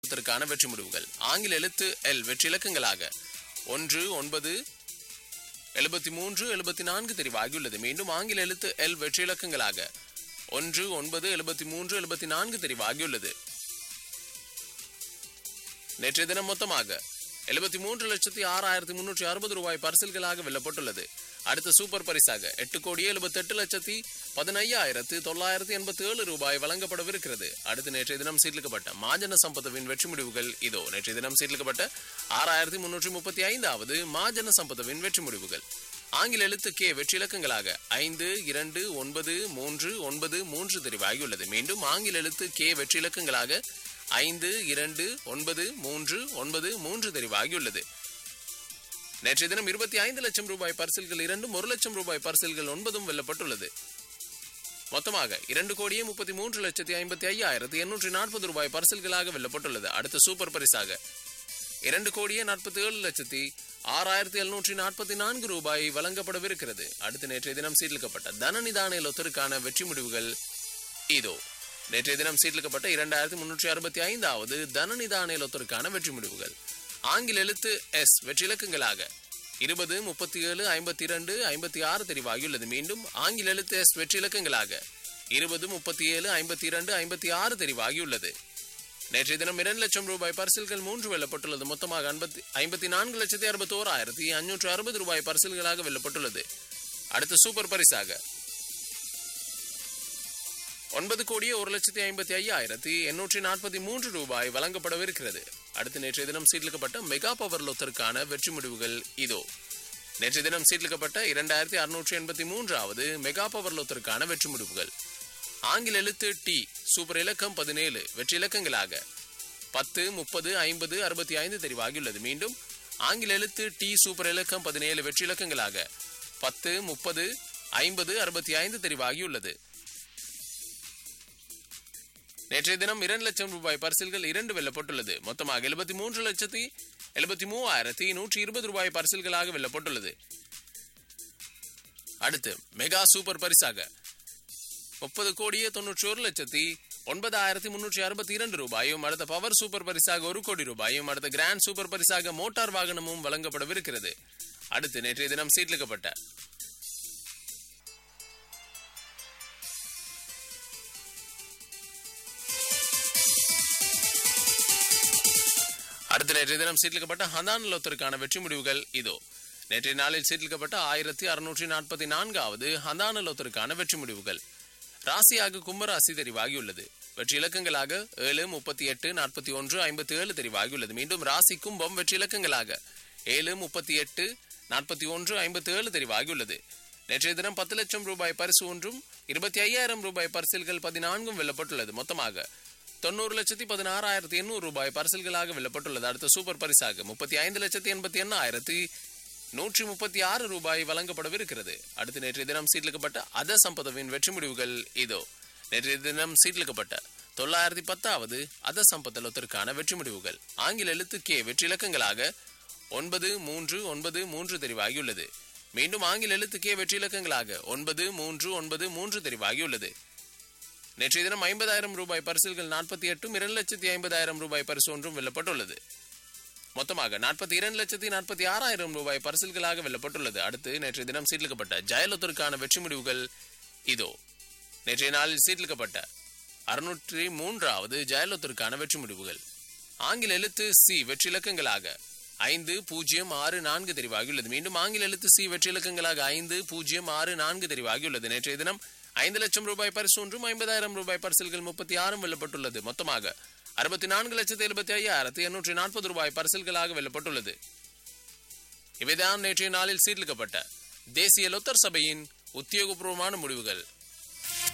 இதற்கான வெற்றி முடிவுகள் ஆங்கில எழுத்து எல் வெற்றி இலக்கங்களாக ஒன்று ஒன்பது எழுபத்தி மூன்று எழுபத்தி நான்கு தெரிவாகியுள்ளது மீண்டும் ஆங்கில எழுத்து எல் வெற்றி இலக்கங்களாக ஒன்று ஒன்பது எழுபத்தி மூன்று எழுபத்தி நான்கு தெரிவாகியுள்ளது நேற்றைய தினம் மொத்தமாக எழுபத்தி மூன்று லட்சத்தி ஆறாயிரத்தி முன்னூற்றி அறுபது ரூபாய் பரிசில்களாக வெல்லப்பட்டுள்ளது அடுத்த சூப்பர் பரிசாக எட்டு கோடி எழுபத்தெட்டு லட்சத்தி பதினையாயிரத்து தொள்ளாயிரத்தி எண்பத்தி ஏழு ரூபாய் வழங்கப்படவிருக்கிறது அடுத்து நேற்றைய தினம் சீர்லிக்கப்பட்ட மாஜன சம்பதவின் வெற்றி முடிவுகள் இதோ நேற்றைய தினம் சீர்லிக்கப்பட்ட ஆறாயிரத்தி முன்னூற்றி முப்பத்தி ஐந்தாவது மாஜன சம்பதவின் வெற்றி முடிவுகள் ஆங்கில எழுத்து கே வெற்றி இலக்கங்களாக ஐந்து இரண்டு ஒன்பது மூன்று ஒன்பது மூன்று தெரிவாகியுள்ளது மீண்டும் ஆங்கில எழுத்து கே வெற்றி இலக்கங்களாக ஐந்து இரண்டு ஒன்பது மூன்று ஒன்பது மூன்று தெரிவாகியுள்ளது நேற்றைய தினம் இருபத்தி ஐந்து லட்சம் ரூபாய் பரிசில்கள் இரண்டும் ஒரு லட்சம் ரூபாய் பரிசில்கள் ஒன்பதும் வெல்லப்பட்டுள்ளது மொத்தமாக இரண்டு கோடியே முப்பத்தி மூன்று லட்சத்தி ஐம்பத்தி ஐயாயிரத்தி எண்ணூற்றி நாற்பது ரூபாய் பரிசில்களாக வெல்லப்பட்டுள்ளது அடுத்த சூப்பர் பரிசாக இரண்டு கோடியே நாற்பத்தி ஏழு லட்சத்தி ஆறாயிரத்தி எழுநூற்றி நாற்பத்தி நான்கு ரூபாய் வழங்கப்படவிருக்கிறது அடுத்து நேற்றைய தினம் சீர்லிக்கப்பட்ட தனநிதான லொத்தருக்கான வெற்றி முடிவுகள் இதோ நேற்றைய தினம் சீர்லிக்கப்பட்ட இரண்டாயிரத்தி முன்னூற்றி அறுபத்தி ஐந்தாவது தனநிதான லொத்தருக்கான வெற்றி முடிவுகள் ஆங்கில எழுத்து எஸ் வெற்றி இலக்கங்களாக இருபது முப்பத்தி ஏழு ஐம்பத்தி இரண்டு ஐம்பத்தி ஆறு தெரிவாகியுள்ளது மீண்டும் ஆங்கில எழுத்து எஸ் வெற்றி இலக்கங்களாக இருபது முப்பத்தி ஏழு ஐம்பத்தி இரண்டு ஐம்பத்தி ஆறு தெரிவாகியுள்ளது நேற்றைய தினம் இரண்டு லட்சம் ரூபாய் பரிசில்கள் மூன்று வெல்லப்பட்டுள்ளது மொத்தமாக ஐம்பத்தி ஐம்பத்தி நான்கு லட்சத்தி அறுபத்தி ஓராயிரத்தி அஞ்சூற்று அறுபது ரூபாய் பரிசில்களாக வெல்லப்பட்டுள்ளது அடுத்த சூப்பர் பரிசாக ஒன்பது கோடியே ஒரு லட்சத்தி ஐம்பத்தி ஐயாயிரத்தி எண்ணூற்றி நாற்பத்தி மூன்று ரூபாய் வழங்கப்படவிருக்கிறது அடுத்து நேற்றைய தினம் சீர்லிக்கப்பட்ட மெகா பவர் லொத்தருக்கான வெற்றி முடிவுகள் இதோ நேற்றைய தினம் சீர்லிக்கப்பட்ட இரண்டாயிரத்தி அறுநூற்றி எண்பத்தி மூன்றாவது மெகா பவர் லொத்தருக்கான வெற்றி முடிவுகள் ஆங்கில எழுத்து டி சூப்பர் இலக்கம் பதினேழு வெற்றி இலக்கங்களாக பத்து முப்பது ஐம்பது அறுபத்தி ஐந்து தெரிவாகியுள்ளது மீண்டும் ஆங்கில எழுத்து டி சூப்பர் இலக்கம் பதினேழு வெற்றி இலக்கங்களாக பத்து முப்பது ஐம்பது அறுபத்தி ஐந்து தெரிவாகியுள்ளது நேற்றைய தினம் இரண்டு லட்சம் ரூபாய் பரிசில்கள் இரண்டு வெல்லப்பட்டுள்ளது மொத்தமாக எழுபத்தி மூன்று லட்சத்தி எழுபத்தி மூவாயிரத்தி நூற்றி இருபது ரூபாய் பரிசில்களாக வெல்லப்பட்டுள்ளது அடுத்து மெகா சூப்பர் பரிசாக முப்பது கோடியே தொன்னூற்றி ஒரு லட்சத்தி ஒன்பதாயிரத்தி முன்னூற்றி அறுபத்தி இரண்டு ரூபாயும் அடுத்த பவர் சூப்பர் பரிசாக ஒரு கோடி ரூபாயும் அடுத்த கிராண்ட் சூப்பர் பரிசாக மோட்டார் வாகனமும் வழங்கப்படவிருக்கிறது அடுத்து நேற்றைய தினம் சீட்லிக்கப்பட்ட அடுத்த நேற்றைய தினம் சீட்லிக்கப்பட்ட ஹந்தான் லோத்தருக்கான வெற்றி முடிவுகள் இதோ நேற்றைய நாளில் சீட்லிக்கப்பட்ட ஆயிரத்தி அறுநூற்றி நாற்பத்தி நான்காவது ஹந்தான லோத்தருக்கான வெற்றி முடிவுகள் ராசியாக கும்பராசி தெரிவாகியுள்ளது வெற்றி இலக்கங்களாக ஏழு முப்பத்தி எட்டு நாற்பத்தி ஒன்று ஐம்பத்தி ஏழு தெரிவாகியுள்ளது மீண்டும் ராசி கும்பம் வெற்றி இலக்கங்களாக ஏழு முப்பத்தி எட்டு நாற்பத்தி ஒன்று ஐம்பத்தி ஏழு தெரிவாகியுள்ளது நேற்றைய தினம் பத்து லட்சம் ரூபாய் பரிசு ஒன்றும் இருபத்தி ஐயாயிரம் ரூபாய் பரிசில்கள் பதினான்கும் வெல்லப்பட்டுள்ளது மொத்தமாக தொண்ணூறு லட்சத்தி பதினாறாயிரத்தி எண்ணூறு ரூபாய் பரிசில்களாக வெல்லப்பட்டுள்ளது அடுத்த சூப்பர் பரிசாக முப்பத்தி ஐந்து லட்சத்தி எண்பத்தி எண்ணாயிரத்தி நூற்றி முப்பத்தி ஆறு ரூபாய் வழங்கப்படவிருக்கிறது அடுத்து நேற்றைய தினம் சீட்லிக்கப்பட்ட அத சம்பதவின் வெற்றி முடிவுகள் இதோ நேற்றைய தினம் சீட்லிக்கப்பட்ட தொள்ளாயிரத்தி பத்தாவது அத சம்பத்தலத்திற்கான வெற்றி முடிவுகள் ஆங்கில எழுத்து கே வெற்றி இலக்கங்களாக ஒன்பது மூன்று ஒன்பது மூன்று தெரிவாகியுள்ளது மீண்டும் ஆங்கில எழுத்து கே வெற்றி இலக்கங்களாக ஒன்பது மூன்று ஒன்பது மூன்று தெரிவாகியுள்ளது நேற்றைய தினம் ஐம்பதாயிரம் ரூபாய் பரிசில்கள் நாற்பத்தி எட்டும் இரண்டு லட்சத்தி ஐம்பதாயிரம் ரூபாய் பரிசு ஒன்றும் வெல்லப்பட்டுள்ளது மொத்தமாக நாற்பத்தி இரண்டு லட்சத்தி நாற்பத்தி ஆறாயிரம் ரூபாய் பரிசில்களாக வெல்லப்பட்டுள்ளது அடுத்து நேற்றைய தினம் சீட்லிக்கப்பட்ட ஜெயலலிதருக்கான வெற்றி முடிவுகள் இதோ நேற்றைய நாளில் சீட்லிக்கப்பட்ட அறுநூற்றி மூன்றாவது ஜெயலலிதருக்கான வெற்றி முடிவுகள் ஆங்கில எழுத்து சி வெற்றி இலக்கங்களாக ஐந்து பூஜ்ஜியம் ஆறு நான்கு தெரிவாகியுள்ளது மீண்டும் ஆங்கில எழுத்து சி வெற்றி இலக்கங்களாக ஐந்து பூஜ்ஜியம் ஆறு நான்கு தெரிவாகியுள்ளது நேற்றைய தினம் ஐந்து லட்சம் ரூபாய் பரிசு ஒன்றும் ஐம்பதாயிரம் ரூபாய் பரிசில்கள் முப்பத்தி ஆறும் வெல்லப்பட்டுள்ளது மொத்தமாக அறுபத்தி நான்கு லட்சத்தி எழுபத்தி ஐயாயிரத்தி எண்ணூற்றி நாற்பது ரூபாய் பரிசில்களாக வெல்லப்பட்டுள்ளது இவைதான் நேற்றைய நாளில் சீர்லிக்கப்பட்ட தேசிய லொத்தர் சபையின் உத்தியோகபூர்வமான முடிவுகள்